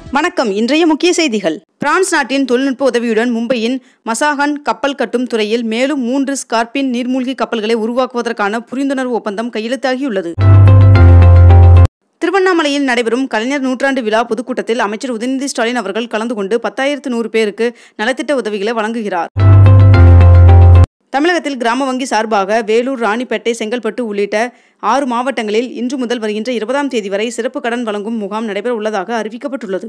வணக்கம் இன்றைய முக்கிய செய்திகள் பிரான்ஸ் நாட்டின் தொழில்நுட்ப உதவியுடன் மும்பையின் மசாகன் கப்பல் கட்டும் துறையில் மேலும் மூன்று ஸ்கார்பின் நீர்மூழ்கி கப்பல்களை உருவாக்குவதற்கான புரிந்துணர்வு ஒப்பந்தம் கையெழுத்தாகியுள்ளது திருவண்ணாமலையில் நடைபெறும் கலைஞர் நூற்றாண்டு விழா பொதுக்கூட்டத்தில் அமைச்சர் உதயநிதி ஸ்டாலின் அவர்கள் கலந்து கொண்டு பத்தாயிரத்து நூறு பேருக்கு நலத்திட்ட உதவிகளை வழங்குகிறார் தமிழகத்தில் கிராம வங்கி சார்பாக வேலூர் ராணிப்பேட்டை செங்கல்பட்டு உள்ளிட்ட ஆறு மாவட்டங்களில் இன்று முதல் வருகின்ற இருபதாம் தேதி வரை சிறப்பு கடன் வழங்கும் முகாம் நடைபெற உள்ளதாக அறிவிக்கப்பட்டுள்ளது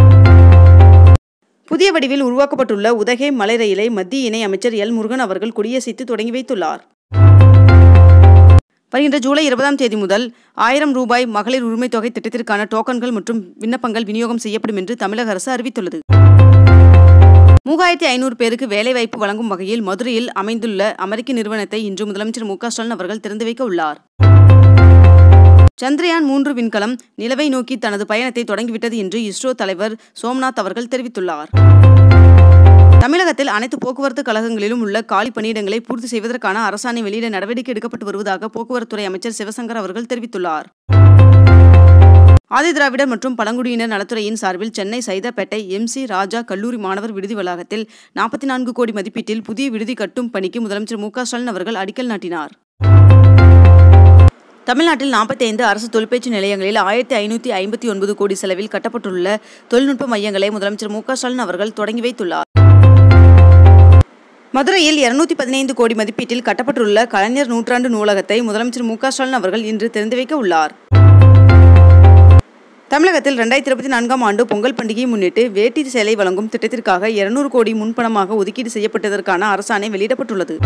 புதிய வடிவில் உருவாக்கப்பட்டுள்ள உதகை மலை ரயிலை மத்திய இணை அமைச்சர் எல் முருகன் அவர்கள் கொடியசைத்து தொடங்கி வைத்துள்ளார் வருகின்ற ஜூலை இருபதாம் தேதி முதல் ஆயிரம் ரூபாய் மகளிர் உரிமை தொகை திட்டத்திற்கான டோக்கன்கள் மற்றும் விண்ணப்பங்கள் விநியோகம் செய்யப்படும் என்று தமிழக அரசு அறிவித்துள்ளது மூவாயிரத்தி ஐநூறு பேருக்கு வேலைவாய்ப்பு வழங்கும் வகையில் மதுரையில் அமைந்துள்ள அமெரிக்க நிறுவனத்தை இன்று முதலமைச்சர் மு க ஸ்டாலின் அவர்கள் திறந்து வைக்க உள்ளார் சந்திரயான் மூன்று விண்கலம் நிலவை நோக்கி தனது பயணத்தை தொடங்கிவிட்டது என்று இஸ்ரோ தலைவர் சோம்நாத் அவர்கள் தெரிவித்துள்ளார் தமிழகத்தில் அனைத்து போக்குவரத்து கழகங்களிலும் உள்ள காலி பணியிடங்களை பூர்த்தி செய்வதற்கான அரசாணை வெளியிட நடவடிக்கை எடுக்கப்பட்டு வருவதாக போக்குவரத்துறை அமைச்சர் சிவசங்கர் அவர்கள் தெரிவித்துள்ளார் ஆதிதிராவிடர் மற்றும் பழங்குடியினர் நலத்துறையின் சார்பில் சென்னை சைதாப்பேட்டை எம் சி ராஜா கல்லூரி மாணவர் விடுதி வளாகத்தில் நாற்பத்தி நான்கு கோடி மதிப்பீட்டில் புதிய விடுதி கட்டும் பணிக்கு முதலமைச்சர் மு க ஸ்டாலின் அவர்கள் அடிக்கல் நாட்டினார் தமிழ்நாட்டில் நாற்பத்தி ஐந்து அரசு தொழிற்பயிற்சி நிலையங்களில் ஆயிரத்தி ஐநூற்றி ஐம்பத்தி ஒன்பது கோடி செலவில் கட்டப்பட்டுள்ள தொழில்நுட்ப மையங்களை முதலமைச்சர் மு க ஸ்டாலின் அவர்கள் தொடங்கி வைத்துள்ளார் மதுரையில் இருநூத்தி பதினைந்து கோடி மதிப்பீட்டில் கட்டப்பட்டுள்ள கலைஞர் நூற்றாண்டு நூலகத்தை முதலமைச்சர் மு க ஸ்டாலின் அவர்கள் இன்று திறந்து வைக்க உள்ளார் தமிழகத்தில் ரெண்டாயிரத்தி இருபத்தி நான்காம் ஆண்டு பொங்கல் பண்டிகையை முன்னிட்டு வேட்டி சேலை வழங்கும் திட்டத்திற்காக இருநூறு கோடி முன்பணமாக ஒதுக்கீடு செய்யப்பட்டதற்கான அரசாணை வெளியிடப்பட்டுள்ளது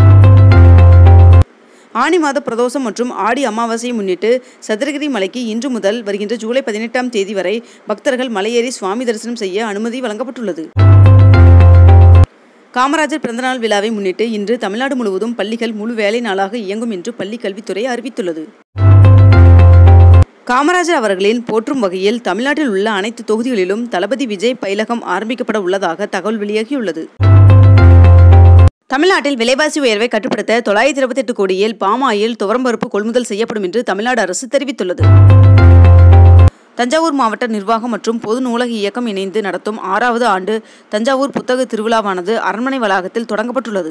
ஆனி மாத பிரதோஷம் மற்றும் ஆடி அமாவாசையை முன்னிட்டு சதுரகிரி மலைக்கு இன்று முதல் வருகின்ற ஜூலை பதினெட்டாம் தேதி வரை பக்தர்கள் மலையேறி சுவாமி தரிசனம் செய்ய அனுமதி வழங்கப்பட்டுள்ளது காமராஜர் பிறந்தநாள் விழாவை முன்னிட்டு இன்று தமிழ்நாடு முழுவதும் பள்ளிகள் முழு வேலை நாளாக இயங்கும் என்று பள்ளிக் கல்வித்துறை அறிவித்துள்ளது காமராஜர் அவர்களின் போற்றும் வகையில் தமிழ்நாட்டில் உள்ள அனைத்து தொகுதிகளிலும் தளபதி விஜய் பயிலகம் ஆரம்பிக்கப்பட உள்ளதாக தகவல் வெளியாகியுள்ளது தமிழ்நாட்டில் விலைவாசி உயர்வை கட்டுப்படுத்த தொள்ளாயிரத்தி இருபத்தி எட்டு கோடியில் பாமாயில் துவரம்பருப்பு கொள்முதல் செய்யப்படும் என்று தமிழ்நாடு அரசு தெரிவித்துள்ளது தஞ்சாவூர் மாவட்ட நிர்வாகம் மற்றும் பொது நூலக இயக்கம் இணைந்து நடத்தும் ஆறாவது ஆண்டு தஞ்சாவூர் புத்தக திருவிழாவானது அரண்மனை வளாகத்தில் தொடங்கப்பட்டுள்ளது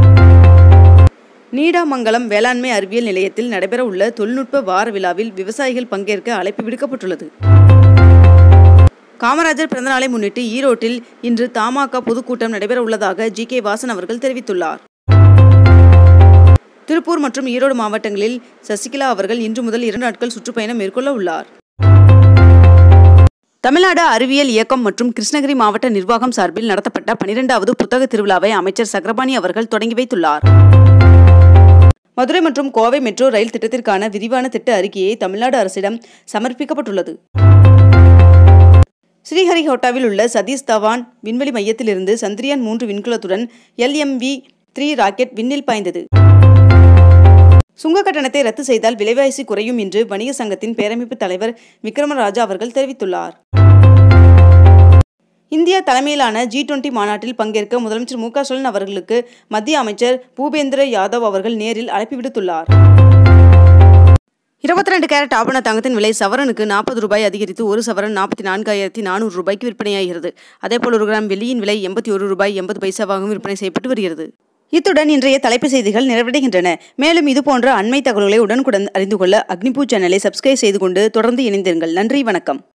நீடாமங்கலம் வேளாண்மை அறிவியல் நிலையத்தில் நடைபெற உள்ள தொழில்நுட்ப வார விழாவில் விவசாயிகள் பங்கேற்க அழைப்பு விடுக்கப்பட்டுள்ளது காமராஜர் பிறந்தநாளை முன்னிட்டு ஈரோட்டில் இன்று தமாக பொதுக்கூட்டம் நடைபெற உள்ளதாக ஜி கே வாசன் அவர்கள் தெரிவித்துள்ளார் திருப்பூர் மற்றும் ஈரோடு மாவட்டங்களில் சசிகலா அவர்கள் இன்று முதல் இரண்டு நாட்கள் சுற்றுப்பயணம் மேற்கொள்ள உள்ளார் தமிழ்நாடு அறிவியல் இயக்கம் மற்றும் கிருஷ்ணகிரி மாவட்ட நிர்வாகம் சார்பில் நடத்தப்பட்ட பனிரெண்டாவது புத்தக திருவிழாவை அமைச்சர் சக்கரபாணி அவர்கள் தொடங்கி வைத்துள்ளார் மதுரை மற்றும் கோவை மெட்ரோ ரயில் திட்டத்திற்கான விரிவான திட்ட அறிக்கையை தமிழ்நாடு அரசிடம் சமர்ப்பிக்கப்பட்டுள்ளது ஸ்ரீஹரிகோட்டாவில் உள்ள சதீஷ் தவான் விண்வெளி மையத்திலிருந்து சந்திரியான் மூன்று விண்கலத்துடன் எல்எம்வி த்ரீ ராக்கெட் விண்ணில் பாய்ந்தது சுங்க கட்டணத்தை ரத்து செய்தால் விலைவாசி குறையும் என்று வணிக சங்கத்தின் பேரமைப்பு தலைவர் விக்ரமராஜா அவர்கள் தெரிவித்துள்ளார் இந்தியா தலைமையிலான ஜி டுவெண்டி மாநாட்டில் பங்கேற்க முதலமைச்சர் மு க ஸ்டாலின் அவர்களுக்கு மத்திய அமைச்சர் பூபேந்திர யாதவ் அவர்கள் நேரில் அழைப்பு விடுத்துள்ளார் இருபத்தி ரெண்டு கேரட் ஆபண தங்கத்தின் விலை சவரனுக்கு நாற்பது ரூபாய் அதிகரித்து ஒரு சவரன் நாற்பத்தி நான்காயிரத்தி நானூறு ரூபாய்க்கு விற்பனையாகிறது அதேபோல் ஒரு கிராம் வெள்ளியின் விலை எண்பத்தி ஒரு ரூபாய் எண்பது பைசாவாகவும் விற்பனை செய்யப்பட்டு வருகிறது இத்துடன் இன்றைய தலைப்பு செய்திகள் நிறைவடைகின்றன மேலும் இதுபோன்ற அண்மை தகவல்களை உடனுக்குடன் அறிந்து கொள்ள அக்னிபூ சேனலை சப்ஸ்கிரைப் செய்து கொண்டு தொடர்ந்து இணைந்திருங்கள் நன்றி வணக்கம்